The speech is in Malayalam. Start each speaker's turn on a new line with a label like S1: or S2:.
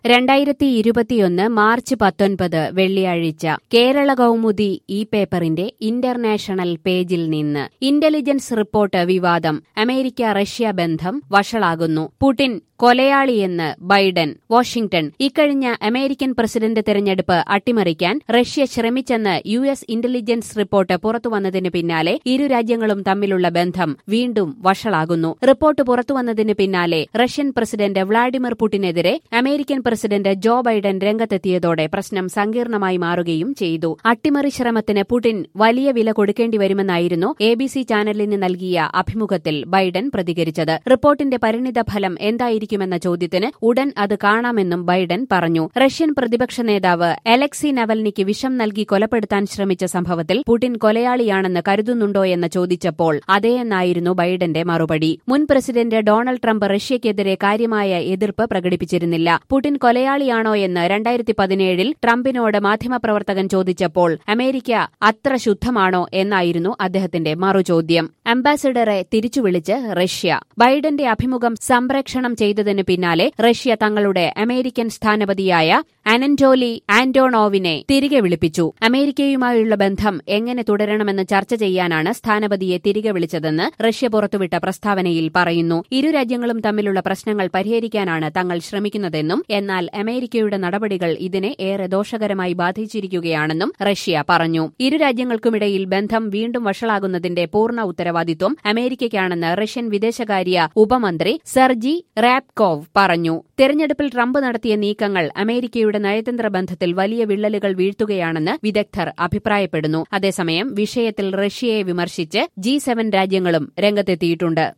S1: രണ്ടായിരത്തി ഇരുപത്തിയൊന്ന് മാർച്ച് പത്തൊൻപത് വെള്ളിയാഴ്ച കേരള കൗമുദി ഈ പേപ്പറിന്റെ ഇന്റർനാഷണൽ പേജിൽ നിന്ന് ഇന്റലിജൻസ് റിപ്പോർട്ട് വിവാദം അമേരിക്ക റഷ്യ ബന്ധം വഷളാകുന്നു പുടിൻ കൊലയാളിയെന്ന് ബൈഡൻ വാഷിംഗ്ടൺ ഇക്കഴിഞ്ഞ അമേരിക്കൻ പ്രസിഡന്റ് തെരഞ്ഞെടുപ്പ് അട്ടിമറിക്കാൻ റഷ്യ ശ്രമിച്ചെന്ന് യു എസ് ഇന്റലിജൻസ് റിപ്പോർട്ട് പുറത്തുവന്നതിന് പിന്നാലെ ഇരു രാജ്യങ്ങളും തമ്മിലുള്ള ബന്ധം വീണ്ടും വഷളാകുന്നു റിപ്പോർട്ട് പുറത്തുവന്നതിന് പിന്നാലെ റഷ്യൻ പ്രസിഡന്റ് വ്ളാഡിമിർ പുടിനെതിരെ അമേരിക്കൻ പ്രസിഡന്റ് ജോ ബൈഡൻ രംഗത്തെത്തിയതോടെ പ്രശ്നം സങ്കീർണമായി മാറുകയും ചെയ്തു അട്ടിമറി ശ്രമത്തിന് പുടിൻ വലിയ വില കൊടുക്കേണ്ടി വരുമെന്നായിരുന്നു എ ബി സി ചാനലിന് നൽകിയ അഭിമുഖത്തിൽ ബൈഡൻ പ്രതികരിച്ചത് റിപ്പോർട്ടിന്റെ പരിണിത ഫലം എന്തായിരിക്കുമെന്ന ചോദ്യത്തിന് ഉടൻ അത് കാണാമെന്നും ബൈഡൻ പറഞ്ഞു റഷ്യൻ പ്രതിപക്ഷ നേതാവ് അലക്സി നവൽനിക്ക് വിഷം നൽകി കൊലപ്പെടുത്താൻ ശ്രമിച്ച സംഭവത്തിൽ പുടിൻ കൊലയാളിയാണെന്ന് കരുതുന്നുണ്ടോയെന്ന് ചോദിച്ചപ്പോൾ അതേയെന്നായിരുന്നു ബൈഡന്റെ മറുപടി മുൻ പ്രസിഡന്റ് ഡൊണാൾഡ് ട്രംപ് റഷ്യയ്ക്കെതിരെ കാര്യമായ എതിർപ്പ് പ്രകടിപ്പിച്ചിരുന്നില്ല പുടിൻ കൊലയാളിയാണോ എന്ന് രണ്ടായിരത്തി പതിനേഴിൽ ട്രംപിനോട് മാധ്യമപ്രവർത്തകൻ ചോദിച്ചപ്പോൾ അമേരിക്ക അത്ര ശുദ്ധമാണോ എന്നായിരുന്നു അദ്ദേഹത്തിന്റെ മറുചോദ്യം അംബാസിഡറെ തിരിച്ചുവിളിച്ച് റഷ്യ ബൈഡന്റെ അഭിമുഖം സംപ്രേക്ഷണം ചെയ്തതിന് പിന്നാലെ റഷ്യ തങ്ങളുടെ അമേരിക്കൻ സ്ഥാനപതിയായ അനന്റോലി ആന്റോണോവിനെ തിരികെ വിളിപ്പിച്ചു അമേരിക്കയുമായുള്ള ബന്ധം എങ്ങനെ തുടരണമെന്ന് ചർച്ച ചെയ്യാനാണ് സ്ഥാനപതിയെ തിരികെ വിളിച്ചതെന്ന് റഷ്യ പുറത്തുവിട്ട പ്രസ്താവനയിൽ പറയുന്നു ഇരു രാജ്യങ്ങളും തമ്മിലുള്ള പ്രശ്നങ്ങൾ പരിഹരിക്കാനാണ് തങ്ങൾ ശ്രമിക്കുന്നതെന്നും എന്നാൽ അമേരിക്കയുടെ നടപടികൾ ഇതിനെ ഏറെ ദോഷകരമായി ബാധിച്ചിരിക്കുകയാണെന്നും റഷ്യ പറഞ്ഞു ഇരു രാജ്യങ്ങൾക്കുമിടയിൽ ബന്ധം വീണ്ടും വഷളാകുന്നതിന്റെ പൂർണ്ണ ഉത്തരവാദിത്വം അമേരിക്കയ്ക്കാണെന്ന് റഷ്യൻ വിദേശകാര്യ ഉപമന്ത്രി സെർജി റാപ്കോവ് പറഞ്ഞു തെരഞ്ഞെടുപ്പിൽ ട്രംപ് നടത്തിയ നീക്കങ്ങൾ അമേരിക്കയുടെ നയതന്ത്ര ബന്ധത്തിൽ വലിയ വിള്ളലുകൾ വീഴ്ത്തുകയാണെന്ന് വിദഗ്ധർ അഭിപ്രായപ്പെടുന്നു അതേസമയം വിഷയത്തിൽ റഷ്യയെ വിമർശിച്ച് ജി സെവൻ രാജ്യങ്ങളും രംഗത്തെത്തിയിട്ടുണ്ട്